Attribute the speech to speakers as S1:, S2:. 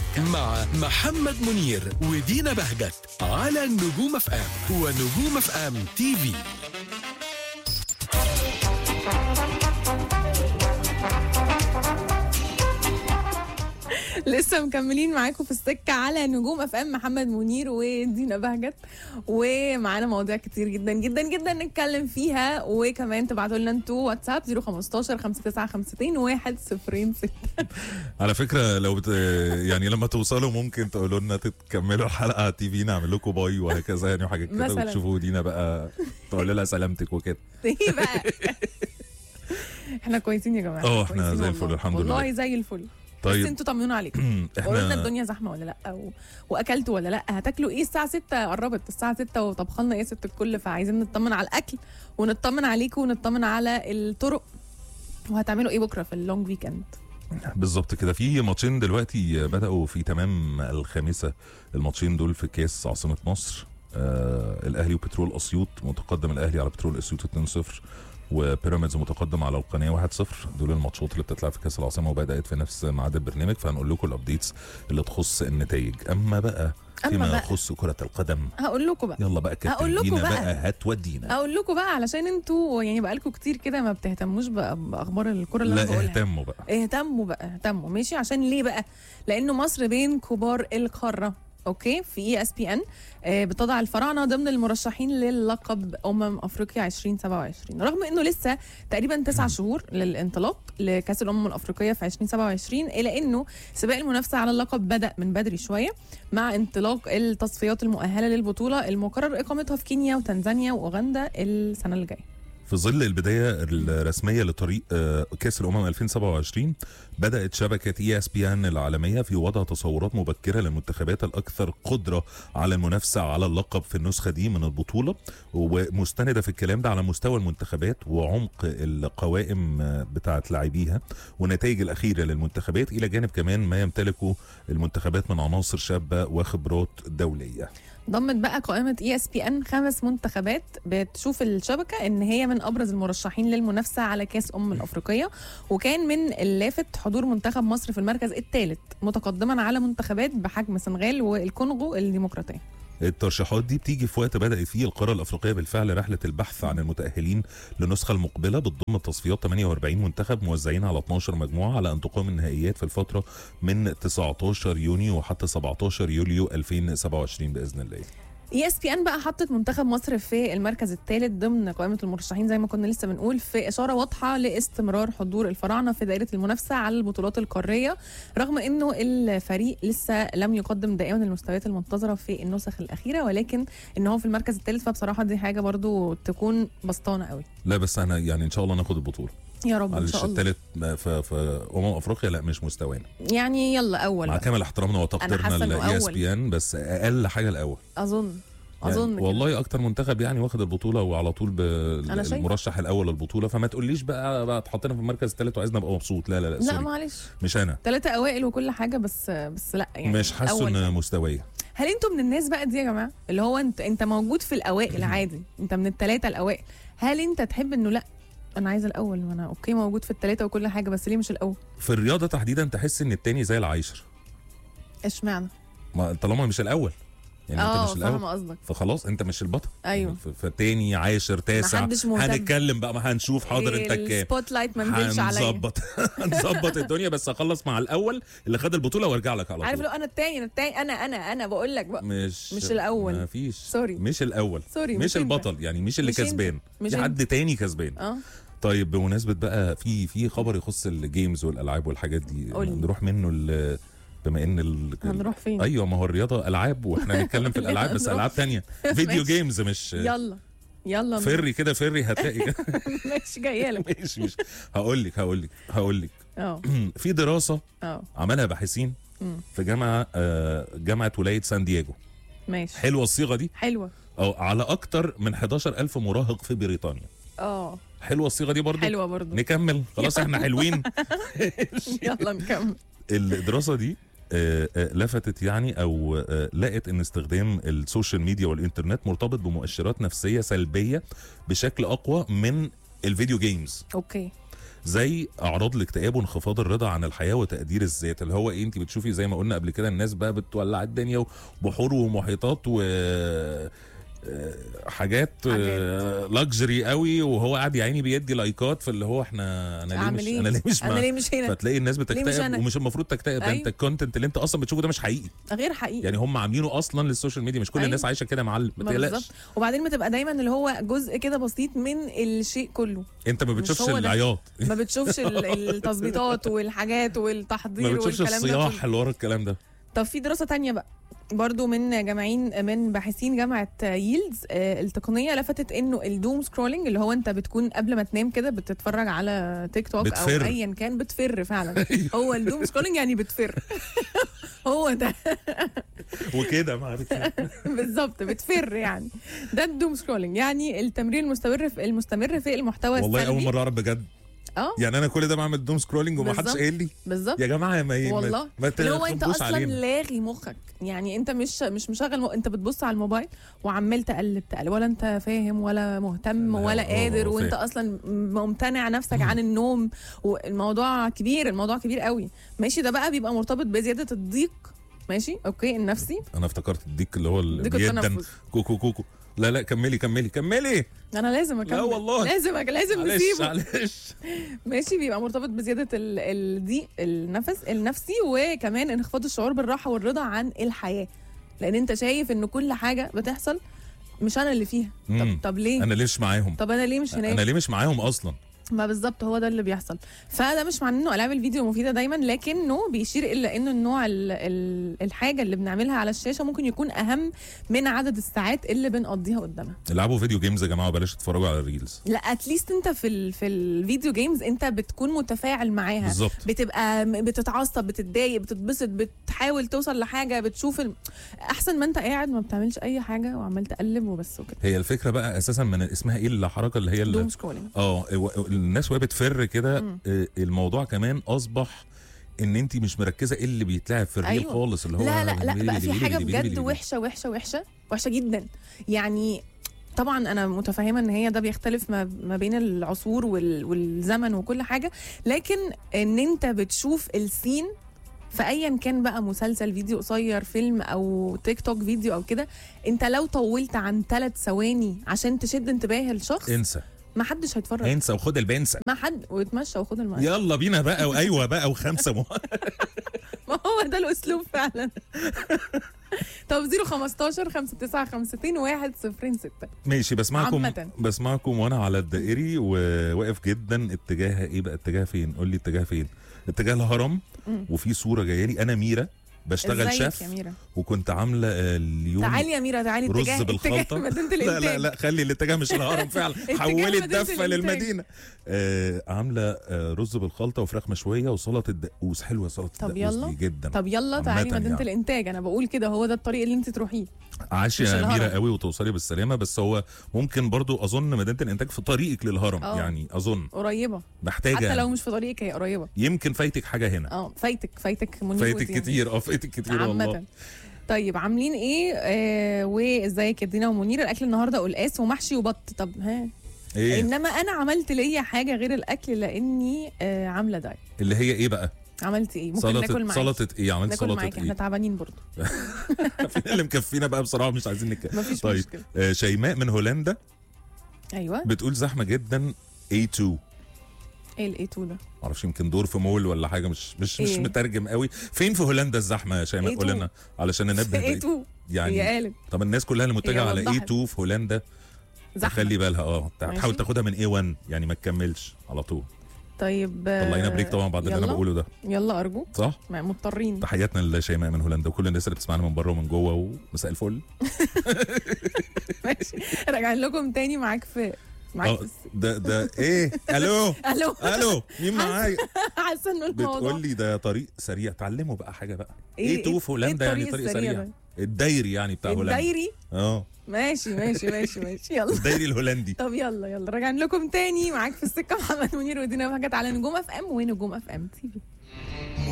S1: مع محمد منير ودينا بهجت على نجوم اف ام ونجوم اف ام تي في
S2: لسه مكملين معاكم في السكه على نجوم اف ام محمد منير ودينا بهجت ومعانا مواضيع كتير جدا جدا جدا نتكلم فيها وكمان تبعتوا لنا انتوا واتساب 015 5952 106
S3: على فكره لو بت... يعني لما توصلوا ممكن تقولوا لنا تكملوا الحلقه على تي في نعمل لكم باي وهكذا يعني وحاجات كده
S2: مثلاً.
S3: وتشوفوا دينا بقى تقول لها سلامتك وكده
S2: ايه بقى احنا كويسين يا جماعه
S3: اه، احنا
S2: كويسين
S3: زي
S2: والله.
S3: الفل، الحمد
S2: والله
S3: لله.
S2: زي الفل بس
S3: طيب
S2: انتوا طمنونا عليكم قولوا لنا
S3: احنا
S2: الدنيا زحمه ولا لا و... واكلتوا ولا لا هتاكلوا ايه الساعه 6 قربت الساعه 6 وطبخ لنا ايه ست الكل فعايزين نطمن على الاكل ونطمن عليكم ونطمن على الطرق وهتعملوا ايه بكره في اللونج ويكند
S3: بالظبط كده في ماتشين دلوقتي بدأوا في تمام الخامسة الماتشين دول في كاس عاصمة مصر آه الأهلي وبترول أسيوط متقدم الأهلي على بترول أسيوط 2-0 وبيراميدز متقدم على القناة 1-0 دول الماتشات اللي بتتلعب في كاس العاصمة وبدأت في نفس ميعاد البرنامج فهنقول لكم الأبديتس اللي تخص النتائج أما بقى
S2: أما
S3: فيما
S2: بقى.
S3: يخص كرة القدم
S2: هقول لكم بقى
S3: يلا بقى
S2: هقول لكم
S3: كابتن
S2: بقى.
S3: بقى هتودينا
S2: اقول لكم بقى علشان انتوا يعني بقالكم كتير كده ما بتهتموش بقى باخبار الكره اللي
S3: لا
S2: انا بقولها
S3: اهتموا بقى
S2: اهتموا بقى اهتموا ماشي عشان ليه بقى لانه مصر بين كبار القاره اوكي في اي اس بي ان بتضع الفراعنه ضمن المرشحين للقب امم افريقيا 2027 رغم انه لسه تقريبا تسع شهور للانطلاق لكاس الامم الافريقيه في 2027 الا انه سباق المنافسه على اللقب بدا من بدري شويه مع انطلاق التصفيات المؤهله للبطوله المقرر اقامتها في كينيا وتنزانيا واوغندا السنه اللي جايه
S3: في ظل البدايه الرسميه لطريق آه، كاس الامم 2027 بدات شبكه اي اس بي ان العالميه في وضع تصورات مبكره للمنتخبات الاكثر قدره على المنافسه على اللقب في النسخه دي من البطوله ومستنده في الكلام ده على مستوى المنتخبات وعمق القوائم آه، بتاعه لاعبيها والنتائج الاخيره للمنتخبات الى جانب كمان ما يمتلكه المنتخبات من عناصر شابه وخبرات دوليه
S2: ضمت بقى قائمة اي اس بي ان خمس منتخبات بتشوف الشبكة ان هي من ابرز المرشحين للمنافسة على كاس ام الافريقية وكان من اللافت حضور منتخب مصر في المركز الثالث متقدما على منتخبات بحجم السنغال والكونغو الديمقراطية
S3: الترشيحات دي بتيجي في وقت بدأت فيه القارة الأفريقية بالفعل رحلة البحث عن المتأهلين للنسخة المقبلة بتضم التصفيات 48 منتخب موزعين على 12 مجموعة على أن تقام النهائيات في الفترة من 19 يونيو وحتى 17 يوليو 2027 بإذن الله
S2: اي اس بي ان بقى حطت منتخب مصر في المركز الثالث ضمن قائمه المرشحين زي ما كنا لسه بنقول في اشاره واضحه لاستمرار حضور الفراعنه في دائره المنافسه على البطولات القاريه رغم انه الفريق لسه لم يقدم دائما المستويات المنتظره في النسخ الاخيره ولكن ان هو في المركز الثالث فبصراحه دي حاجه برضو تكون بسطانه قوي
S3: لا بس أنا يعني إن شاء الله ناخد البطولة
S2: يا رب ان
S3: معلش
S2: شاء الله
S3: الثالث في, في أمم أفريقيا لا مش مستوانا
S2: يعني يلا اول
S3: مع
S2: بقى.
S3: كامل احترامنا وتقديرنا
S2: حاسة إنه
S3: لاي اس
S2: أول.
S3: بي ان بس أقل حاجة الأول
S2: اظن
S3: يعني
S2: اظن كده.
S3: والله اكتر منتخب يعني واخد البطوله وعلى طول
S2: أنا شايفة.
S3: بالمرشح الاول للبطوله فما تقوليش بقى بقى اتحطينا في المركز الثالث وعايزنا ابقى مبسوط لا لا لا,
S2: لا
S3: سوري.
S2: معلش
S3: مش انا
S2: ثلاثة اوائل وكل حاجه بس بس لا يعني
S3: مش حاسه
S2: أول
S3: ان مستواي
S2: هل انتوا من الناس بقى دي يا جماعه اللي هو انت انت موجود في الاوائل عادي انت من الثلاثه الاوائل هل انت تحب انه لا انا عايزه الاول وانا اوكي موجود في الثلاثه وكل حاجه بس ليه مش الاول
S3: في الرياضه تحديدا تحس ان التاني زي العاشر
S2: اشمعنى
S3: ما طالما مش الاول يعني انت
S2: اه
S3: مش الاول
S2: فاهمه قصدك
S3: فخلاص انت مش البطل
S2: ايوه
S3: ف- فتاني عاشر تاسع
S2: محدش مهتم.
S3: هنتكلم بقى ما هنشوف حاضر انت كام
S2: السبوت لايت ما نزلش عليا
S3: هنظبط هنظبط الدنيا بس اخلص مع الاول اللي خد البطوله وارجع لك على
S2: عارف
S3: طول
S2: لو انا التاني انا التاني انا انا انا بقول لك بقى
S3: مش
S2: مش الأول.
S3: ما فيش
S2: سوري.
S3: مش الاول
S2: سوري
S3: مش
S2: مش أنت.
S3: البطل يعني مش اللي
S2: مش أنت.
S3: كسبان
S2: مش
S3: في حد تاني كسبان
S2: اه
S3: طيب بمناسبه بقى في في خبر يخص الجيمز والالعاب والحاجات دي
S2: قولي.
S3: نروح منه ال- بما ان ال...
S2: هنروح فين
S3: ايوه ما هو الرياضه العاب واحنا هنتكلم في الالعاب بس
S2: هنروح.
S3: العاب تانية فيديو
S2: ماشي.
S3: جيمز مش
S2: يلا يلا
S3: فري كده فري هتلاقي
S2: ماشي جايه لك
S3: مش مش هقول لك هقول لك هقول لك
S2: اه
S3: في دراسه
S2: اه
S3: عملها باحثين
S2: مم.
S3: في جامعه آه، جامعه ولايه سان دييجو
S2: ماشي
S3: حلوه الصيغه دي
S2: حلوه
S3: أو على اكتر من 11000 مراهق في بريطانيا
S2: اه
S3: حلوه الصيغه دي برضو
S2: حلوه برضو
S3: نكمل خلاص احنا حلوين
S2: يلا نكمل
S3: الدراسه دي آه، آه، لفتت يعني او آه، لقت ان استخدام السوشيال ميديا والانترنت مرتبط بمؤشرات نفسيه سلبيه بشكل اقوى من الفيديو جيمز
S2: اوكي
S3: زي اعراض الاكتئاب وانخفاض الرضا عن الحياه وتقدير الذات اللي هو ايه انت بتشوفي زي ما قلنا قبل كده الناس بقى بتولع الدنيا وبحور ومحيطات و آه، حاجات لاكجري قوي وهو قاعد يا عيني بيدي لايكات فاللي هو احنا انا ليه
S2: اعمل
S3: مش
S2: ايه
S3: انا ليه مش
S2: انا
S3: مع-
S2: ليه مش هنا
S3: فتلاقي الناس
S2: مش
S3: بتكتئب
S2: أنا؟
S3: ومش المفروض تكتئب ده
S2: أيوة.
S3: انت الكونتنت اللي انت اصلا بتشوفه ده مش حقيقي
S2: غير حقيقي
S3: يعني هم عاملينه اصلا للسوشيال ميديا مش كل
S2: أيوة.
S3: الناس عايشه كده يا معلم ما
S2: ما
S3: تقلقش
S2: بالظبط وبعدين بتبقى دايما اللي هو جزء كده بسيط من الشيء كله
S3: انت ما
S2: مش
S3: بتشوفش
S2: هو ده.
S3: العياط
S2: ما بتشوفش ال- التظبيطات والحاجات
S3: ما
S2: والتحضير
S3: بتشوفش
S2: والكلام ده كله.
S3: الصياح اللي ورا الكلام ده
S2: طب في دراسة تانية بقى برضو من جامعين من باحثين جامعة ييلدز آه، التقنية لفتت انه الدوم سكرولينج اللي هو انت بتكون قبل ما تنام كده بتتفرج على تيك توك
S3: بتفر.
S2: او ايا كان بتفر فعلا هو الدوم سكرولينج يعني بتفر هو ده
S3: وكده ما عارف
S2: بالظبط بتفر يعني ده الدوم سكرولينج يعني التمرين المستمر في المستمر في المحتوى
S3: والله اول
S2: السلبي
S3: مره اعرف بجد
S2: اه
S3: يعني انا كل ده بعمل دوم سكرولينج وما حدش
S2: بالظبط.
S3: قايل لي
S2: بالظبط
S3: يا جماعه يا ما
S2: والله
S3: ما, ما
S2: اللي هو انت
S3: تخبوش
S2: اصلا
S3: علينا
S2: لاغي مخك يعني انت مش مش مشغل م... انت بتبص على الموبايل وعمال تقلب تقلب ولا انت فاهم ولا مهتم
S3: لا،
S2: ولا
S3: اه،
S2: قادر
S3: اه،
S2: وانت
S3: فاهم.
S2: اصلا ممتنع نفسك عن النوم والموضوع كبير الموضوع كبير قوي ماشي ده بقى بيبقى مرتبط بزياده الضيق ماشي اوكي النفسي
S3: انا افتكرت الديك اللي هو اللي
S2: ضيق
S3: بيدن
S2: التنفس
S3: كوكو كوكو لا لا كملي كملي كملي
S2: انا لازم اكمل
S3: لا والله.
S2: لازم أك... لازم
S3: معلش
S2: نسيبه
S3: معلش
S2: ماشي بيبقى مرتبط بزياده ال- الضيق النفس النفسي وكمان انخفاض الشعور بالراحه والرضا عن الحياه لان انت شايف ان كل حاجه بتحصل مش انا اللي فيها طب
S3: مم.
S2: طب ليه
S3: انا ليش معاهم
S2: طب انا ليه مش
S3: انا
S2: هناك
S3: ليه مش معاهم اصلا
S2: ما بالظبط هو ده اللي بيحصل فده مش معناه انه العاب الفيديو مفيده دايما لكنه بيشير الى انه النوع ال ال الحاجه اللي بنعملها على الشاشه ممكن يكون اهم من عدد الساعات اللي بنقضيها قدامها
S3: العبوا فيديو جيمز يا جماعه وبلاش تتفرجوا على الريلز
S2: لا اتليست انت في ال في الفيديو جيمز انت بتكون متفاعل معاها
S3: بالظبط
S2: بتبقى م- بتتعصب بتتضايق بتتبسط بتحاول توصل لحاجه بتشوف ال... احسن ما انت قاعد ما بتعملش اي حاجه وعمال تقلب وبس وكده
S3: هي الفكره بقى اساسا من اسمها ايه الحركه اللي هي اللي
S2: دوم سكرولينج
S3: اه و- الناس وهي بتفر كده
S2: مم.
S3: آه، الموضوع كمان اصبح ان انت مش مركزه ايه اللي بيتلعب في الريل
S2: أيوة.
S3: خالص اللي هو
S2: لا لا لا
S3: بيلي
S2: بقى في
S3: بيلي
S2: حاجه
S3: بيلي بيلي
S2: بجد
S3: بيلي.
S2: وحشه وحشه وحشه وحشه جدا يعني طبعا انا متفهمه ان هي ده بيختلف ما, ما بين العصور وال والزمن وكل حاجه لكن ان انت بتشوف السين في ايا كان بقى مسلسل فيديو قصير فيلم او تيك توك فيديو او كده انت لو طولت عن ثلاث ثواني عشان تشد انتباه الشخص
S3: انسى
S2: ما حدش هيتفرج
S3: انسى وخد البنسى
S2: ما حد ويتمشى وخد الماء
S3: يلا بينا بقى وايوه بقى وخمسه مو...
S2: ما هو ده الاسلوب فعلا طب 015 5952 106
S3: ماشي بسمعكم
S2: عامةً.
S3: بسمعكم وانا على الدائري وواقف جدا اتجاه ايه بقى اتجاه فين قول لي اتجاه فين اتجاه الهرم
S2: مم.
S3: وفي صوره جايه لي انا ميرا بشتغل
S2: ازيك
S3: شيف
S2: يا ميرا
S3: وكنت عامله آه، اليوم
S2: تعالي يا ميرا تعالي
S3: رز
S2: اتجاه
S3: بالخلطه
S2: اتجاه مدينه
S3: لا
S2: الانتاج
S3: لا لا خلي الاتجاه مش الهرم فعلا
S2: اتجاه
S3: حولي
S2: مدينة
S3: الدفه
S2: الإنتاج.
S3: للمدينه آه عامله آه رز بالخلطه وفراخ مشويه وسلطه الدقوس حلوه سلطه
S2: طب
S3: الدقوس
S2: يلا.
S3: دي جدا
S2: طب يلا
S3: عامةً
S2: تعالي مدينه
S3: يعني.
S2: الانتاج انا بقول كده هو ده الطريق اللي انت تروحيه
S3: عاش
S2: مش
S3: يا
S2: الهرم.
S3: ميرا قوي وتوصلي بالسلامه بس هو ممكن برضو اظن مدينه الانتاج في طريقك للهرم
S2: اه.
S3: يعني اظن
S2: قريبه
S3: محتاجه
S2: حتى لو
S3: يعني.
S2: مش في طريقك هي قريبه
S3: يمكن فايتك حاجه هنا
S2: اه فايتك فايتك منير
S3: فايتك
S2: ودينا.
S3: كتير اه فايتك كتير والله
S2: عامة طيب عاملين ايه آه وازيك يا دينا ومنير الاكل النهارده قلقاس ومحشي وبط طب ها
S3: ايه
S2: انما انا عملت ليا حاجه غير الاكل لاني آه عامله دايت
S3: اللي هي ايه بقى
S2: عملت ايه ممكن ناكل
S3: سلطه
S2: معاكي
S3: سلطه ايه عملت
S2: ناكل
S3: سلطه
S2: معاكي احنا
S3: ايه
S2: تعبانين برضو
S3: فين اللي مكفينا بقى بصراحه مش عايزين نتكلم
S2: مفيش
S3: طيب
S2: مشكله
S3: آه شيماء من هولندا
S2: ايوه
S3: بتقول زحمه جدا A2
S2: ايه الاي 2 ده
S3: معرفش يمكن دور في مول ولا حاجه مش مش مش
S2: إيه؟
S3: مترجم قوي فين في هولندا الزحمه يا شيماء
S2: A2.
S3: قول لنا علشان ننبه
S2: اي
S3: بقى.
S2: 2 هي
S3: يعني
S2: قالت
S3: طب الناس كلها اللي متجهه
S2: هي
S3: على
S2: وضحت.
S3: A2 في هولندا
S2: زحمه
S3: خلي بالها اه تحاول
S2: ماشي.
S3: تاخدها من A1 يعني ما تكملش على طول
S2: طيب آه،
S3: طلعينا بريك طبعا بعد اللي انا
S2: يلا.
S3: بقوله ده
S2: يلا ارجو
S3: صح
S2: ما- مضطرين
S3: تحياتنا لشيماء من هولندا وكل الناس اللي بتسمعنا من بره ومن جوه ومساء الفل
S2: ماشي راجعين لكم تاني معاك في معاك
S3: اه
S2: في الس-
S3: ده ده ايه الو
S2: الو
S3: الو مين معايا
S2: حاسه ان الموضوع
S3: بتقول لي ده طريق سريع تعلموا بقى حاجه بقى
S2: إيه-
S3: ايه تو
S2: إيه-
S3: في هولندا
S2: إيه
S3: يعني
S2: الطريق
S3: طريق
S2: السريع
S3: سريع
S2: ده؟
S3: الدايري يعني بتاع هولندا
S2: الدايري
S3: اه
S2: ماشي ماشي ماشي ماشي يلا
S3: الدايري الهولندي
S2: طب يلا يلا راجعين لكم تاني معاك في السكه محمد منير ودينا بهجت على نجوم اف ام ونجوم اف ام تي في